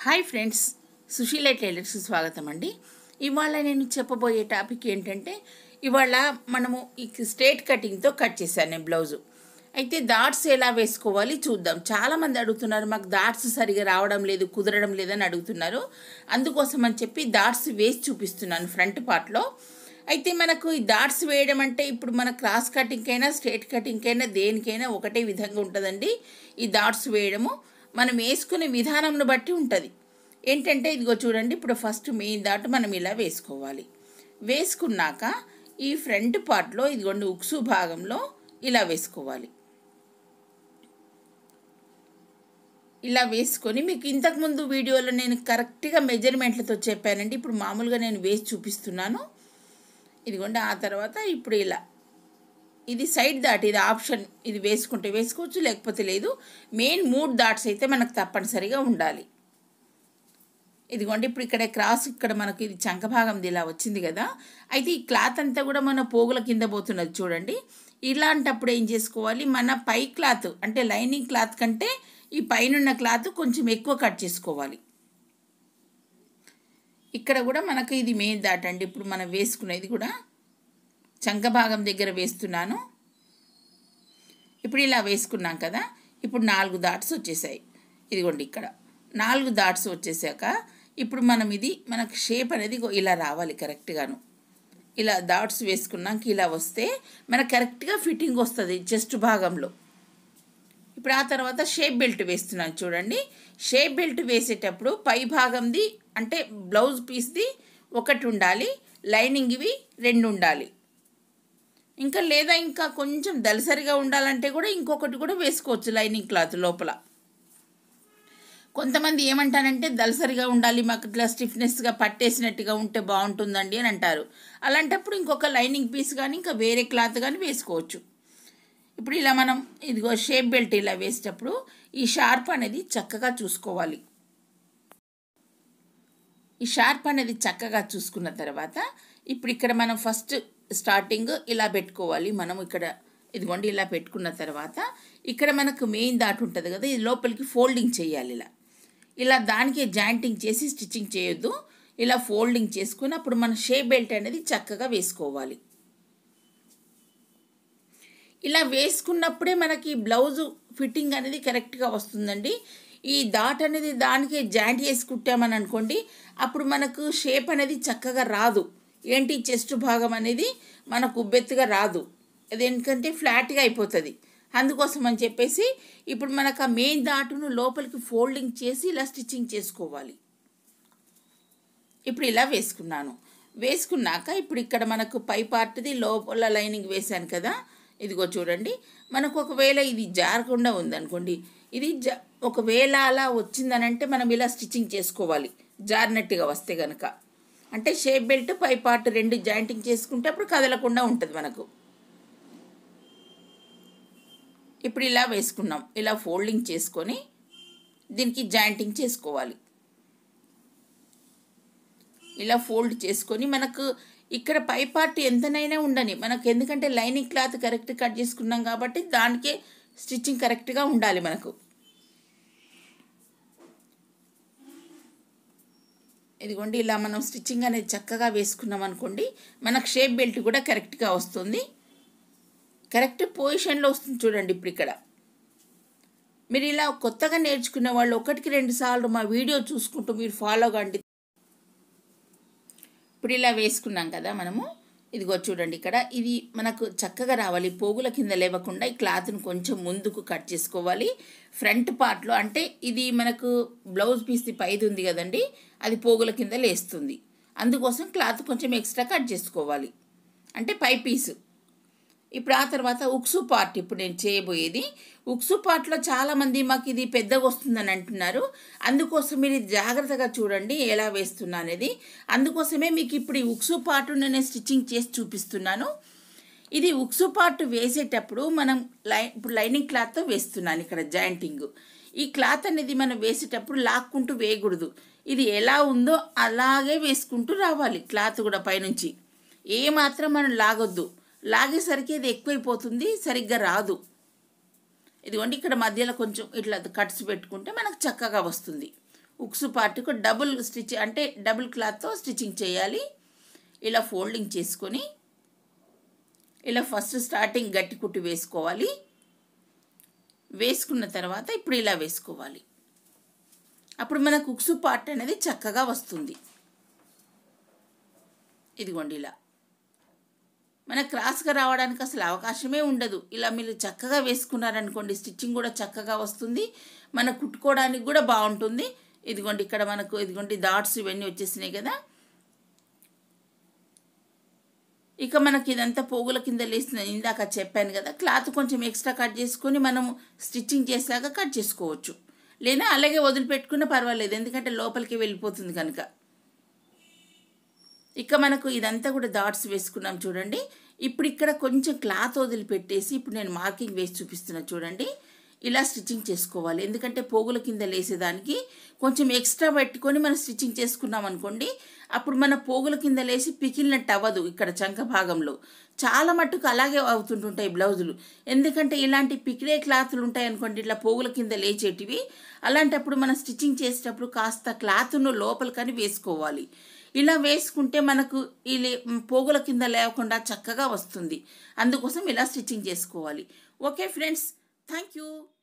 hi friends Susheela tailors స్వాగతం అండి ఇవాళ నేను చెప్పబోయే టాపిక్ ఏంటంటే ఇవాళ మనము ఈ స్ట్రేట్ కటింగ్తో కట్ చేశాను నేను బ్లౌజు అయితే డాట్స్ ఎలా వేసుకోవాలి చూద్దాం చాలామంది అడుగుతున్నారు మాకు డాట్స్ సరిగా రావడం లేదు కుదరడం లేదని అడుగుతున్నారు అందుకోసం అని చెప్పి డాట్స్ వేసి చూపిస్తున్నాను ఫ్రంట్ పార్ట్లో అయితే మనకు ఈ డాట్స్ వేయడం అంటే ఇప్పుడు మన క్రాస్ కటింగ్కైనా స్ట్రేట్ కటింగ్కైనా దేనికైనా ఒకటే విధంగా ఉంటుందండి ఈ డాట్స్ వేయడము మనం వేసుకునే విధానంను బట్టి ఉంటుంది ఏంటంటే ఇదిగో చూడండి ఇప్పుడు ఫస్ట్ మెయిన్ దాటు మనం ఇలా వేసుకోవాలి వేసుకున్నాక ఈ ఫ్రంట్ పార్ట్లో ఇదిగోండి ఉక్సు భాగంలో ఇలా వేసుకోవాలి ఇలా వేసుకొని మీకు ఇంతకుముందు వీడియోలో నేను కరెక్ట్గా మెజర్మెంట్లతో చెప్పానండి ఇప్పుడు మామూలుగా నేను వేసి చూపిస్తున్నాను ఇదిగోండి ఆ తర్వాత ఇప్పుడు ఇలా ఇది సైడ్ దాట్ ఇది ఆప్షన్ ఇది వేసుకుంటే వేసుకోవచ్చు లేకపోతే లేదు మెయిన్ మూడు దాట్స్ అయితే మనకు తప్పనిసరిగా ఉండాలి ఇదిగోండి ఇప్పుడు ఇక్కడ క్రాస్ ఇక్కడ మనకి ఇది చంక భాగంది ఇలా వచ్చింది కదా అయితే ఈ క్లాత్ అంతా కూడా మన పోగుల కింద పోతున్నది చూడండి ఇలాంటప్పుడు ఏం చేసుకోవాలి మన పై క్లాత్ అంటే లైనింగ్ క్లాత్ కంటే ఈ పైన క్లాత్ కొంచెం ఎక్కువ కట్ చేసుకోవాలి ఇక్కడ కూడా మనకు ఇది మెయిన్ దాట్ అండి ఇప్పుడు మనం వేసుకునేది కూడా చంక భాగం దగ్గర వేస్తున్నాను ఇప్పుడు ఇలా వేసుకున్నాం కదా ఇప్పుడు నాలుగు దాట్స్ వచ్చేసాయి ఇదిగోండి ఇక్కడ నాలుగు దాట్స్ వచ్చేసాక ఇప్పుడు మనం ఇది మనకు షేప్ అనేది ఇలా రావాలి కరెక్ట్గాను ఇలా డాట్స్ వేసుకున్నాక ఇలా వస్తే మనకు కరెక్ట్గా ఫిట్టింగ్ వస్తుంది చెస్ట్ భాగంలో ఇప్పుడు ఆ తర్వాత షేప్ బెల్ట్ వేస్తున్నాను చూడండి షేప్ బెల్ట్ వేసేటప్పుడు పై భాగంది అంటే బ్లౌజ్ పీస్ది ఒకటి ఉండాలి లైనింగ్ ఇవి రెండు ఉండాలి ఇంకా లేదా ఇంకా కొంచెం దలసరిగా ఉండాలంటే కూడా ఇంకొకటి కూడా వేసుకోవచ్చు లైనింగ్ క్లాత్ లోపల కొంతమంది ఏమంటారంటే దలసరిగా ఉండాలి మాకు ఇట్లా స్టిఫ్నెస్గా పట్టేసినట్టుగా ఉంటే బాగుంటుందండి అని అంటారు అలాంటప్పుడు ఇంకొక లైనింగ్ పీస్ కానీ ఇంకా వేరే క్లాత్ కానీ వేసుకోవచ్చు ఇప్పుడు ఇలా మనం ఇదిగో షేప్ బెల్ట్ ఇలా వేసేటప్పుడు ఈ షార్ప్ అనేది చక్కగా చూసుకోవాలి ఈ షార్ప్ అనేది చక్కగా చూసుకున్న తర్వాత ఇప్పుడు ఇక్కడ మనం ఫస్ట్ స్టార్టింగ్ ఇలా పెట్టుకోవాలి మనం ఇక్కడ ఇదిగోండి ఇలా పెట్టుకున్న తర్వాత ఇక్కడ మనకు మెయిన్ దాట్ ఉంటుంది కదా ఇది లోపలికి ఫోల్డింగ్ చేయాలి ఇలా ఇలా దానికి జాయింటింగ్ చేసి స్టిచ్చింగ్ చేయొద్దు ఇలా ఫోల్డింగ్ చేసుకుని అప్పుడు మన షేప్ బెల్ట్ అనేది చక్కగా వేసుకోవాలి ఇలా వేసుకున్నప్పుడే మనకి బ్లౌజు ఫిట్టింగ్ అనేది కరెక్ట్గా వస్తుందండి ఈ డాట్ అనేది దానికి జాయింట్ చేసి కుట్టామని అనుకోండి అప్పుడు మనకు షేప్ అనేది చక్కగా రాదు ఏంటి చెస్ట్ భాగం అనేది మనకు ఉబ్బెత్తుగా రాదు అదేంటంటే ఫ్లాట్గా అయిపోతుంది అందుకోసం అని చెప్పేసి ఇప్పుడు మనకు ఆ మెయిన్ దాటును లోపలికి ఫోల్డింగ్ చేసి ఇలా స్టిచ్చింగ్ చేసుకోవాలి ఇప్పుడు ఇలా వేసుకున్నాను వేసుకున్నాక ఇప్పుడు ఇక్కడ మనకు పై పార్ట్ది లోపల లైనింగ్ వేశాను కదా ఇదిగో చూడండి మనకు ఒకవేళ ఇది జారకుండా ఉందనుకోండి ఇది జ ఒకవేళ అలా వచ్చిందనంటే మనం ఇలా స్టిచ్చింగ్ చేసుకోవాలి జారినట్టుగా వస్తే కనుక అంటే షేప్ బెల్ట్ పై పార్ట్ రెండు జాయింటింగ్ చేసుకుంటే అప్పుడు కదలకుండా ఉంటుంది మనకు ఇప్పుడు ఇలా వేసుకున్నాం ఇలా ఫోల్డింగ్ చేసుకొని దీనికి జాయింటింగ్ చేసుకోవాలి ఇలా ఫోల్డ్ చేసుకొని మనకు ఇక్కడ పై పార్ట్ ఎంతనైనా ఉండని మనకు ఎందుకంటే లైనింగ్ క్లాత్ కరెక్ట్ కట్ చేసుకున్నాం కాబట్టి దానికే స్టిచ్చింగ్ కరెక్ట్గా ఉండాలి మనకు ఇదిగోండి ఇలా మనం స్టిచ్చింగ్ అనేది చక్కగా వేసుకున్నాం అనుకోండి మనకు షేప్ బెల్ట్ కూడా కరెక్ట్గా వస్తుంది కరెక్ట్ పొజిషన్లో వస్తుంది చూడండి ఇప్పుడు ఇక్కడ మీరు ఇలా కొత్తగా నేర్చుకున్న వాళ్ళు ఒకటికి రెండు సార్లు మా వీడియో చూసుకుంటూ మీరు ఫాలో కండి ఇప్పుడు ఇలా వేసుకున్నాం కదా మనము ఇదిగో చూడండి ఇక్కడ ఇది మనకు చక్కగా రావాలి పోగుల కింద లేవకుండా ఈ క్లాత్ను కొంచెం ముందుకు కట్ చేసుకోవాలి ఫ్రంట్ పార్ట్లో అంటే ఇది మనకు బ్లౌజ్ పీస్ది పైది ఉంది కదండి అది పోగుల కింద లేస్తుంది అందుకోసం క్లాత్ కొంచెం ఎక్స్ట్రా కట్ చేసుకోవాలి అంటే పై పీసు ఇప్పుడు ఆ తర్వాత ఉక్సు పార్ట్ ఇప్పుడు నేను చేయబోయేది ఉక్సు పార్ట్లో చాలామంది మాకు ఇది పెద్దగా వస్తుందని అంటున్నారు అందుకోసం మీరు జాగ్రత్తగా చూడండి ఎలా వేస్తున్నా అనేది అందుకోసమే మీకు ఇప్పుడు ఈ ఉక్సు పార్ట్ నేను స్టిచ్చింగ్ చేసి చూపిస్తున్నాను ఇది ఉక్సు పార్ట్ వేసేటప్పుడు మనం లై ఇప్పుడు లైనింగ్ క్లాత్తో వేస్తున్నాను ఇక్కడ జాయింటింగ్ ఈ క్లాత్ అనేది మనం వేసేటప్పుడు లాక్కుంటూ వేయకూడదు ఇది ఎలా ఉందో అలాగే వేసుకుంటూ రావాలి క్లాత్ కూడా పైనుంచి ఏ మాత్రం మనం లాగొద్దు లాగేసరికి ఇది ఎక్కువైపోతుంది సరిగ్గా రాదు ఇదిగోండి ఇక్కడ మధ్యలో కొంచెం ఇట్లా కట్స్ పెట్టుకుంటే మనకు చక్కగా వస్తుంది ఉక్సు పార్ట్కు డబుల్ స్టిచ్ అంటే డబుల్ క్లాత్తో స్టిచ్చింగ్ చేయాలి ఇలా ఫోల్డింగ్ చేసుకొని ఇలా ఫస్ట్ స్టార్టింగ్ గట్టి కుట్టి వేసుకోవాలి వేసుకున్న తర్వాత ఇప్పుడు ఇలా వేసుకోవాలి అప్పుడు మనకు ఉక్సు పార్ట్ అనేది చక్కగా వస్తుంది ఇదిగోండి ఇలా మన క్రాస్గా రావడానికి అసలు అవకాశమే ఉండదు ఇలా మీరు చక్కగా వేసుకున్నారనుకోండి స్టిచ్చింగ్ కూడా చక్కగా వస్తుంది మన కుట్టుకోవడానికి కూడా బాగుంటుంది ఇదిగోండి ఇక్కడ మనకు ఇదిగోండి డాట్స్ ఇవన్నీ వచ్చేసినాయి కదా ఇక మనకి ఇదంతా పోగుల కింద లేసిన ఇందాక చెప్పాను కదా క్లాత్ కొంచెం ఎక్స్ట్రా కట్ చేసుకొని మనం స్టిచ్చింగ్ చేసాక కట్ చేసుకోవచ్చు లేదా అలాగే వదిలిపెట్టుకున్నా పర్వాలేదు ఎందుకంటే లోపలికి వెళ్ళిపోతుంది కనుక ఇక మనకు ఇదంతా కూడా డాట్స్ వేసుకున్నాం చూడండి ఇప్పుడు ఇక్కడ కొంచెం క్లాత్ వదిలిపెట్టేసి ఇప్పుడు నేను మార్కింగ్ వేసి చూపిస్తున్నా చూడండి ఇలా స్టిచ్చింగ్ చేసుకోవాలి ఎందుకంటే పోగుల కింద లేసేదానికి కొంచెం ఎక్స్ట్రా పెట్టుకొని మనం స్టిచ్చింగ్ చేసుకున్నాం అనుకోండి అప్పుడు మన పోగుల కింద లేసి పికిలినట్టు అవ్వదు ఇక్కడ చంక భాగంలో చాలా మట్టుకు అలాగే అవుతుంటుంటాయి బ్లౌజులు ఎందుకంటే ఇలాంటి పికిలే క్లాతులు ఉంటాయి అనుకోండి ఇట్లా పోగుల కింద లేచేటివి అలాంటప్పుడు మనం స్టిచ్చింగ్ చేసేటప్పుడు కాస్త క్లాత్ను లోపలికని వేసుకోవాలి ఇలా వేసుకుంటే మనకు ఈ పోగుల కింద లేకుండా చక్కగా వస్తుంది అందుకోసం ఇలా స్టిచ్చింగ్ చేసుకోవాలి ఓకే ఫ్రెండ్స్ థ్యాంక్ యూ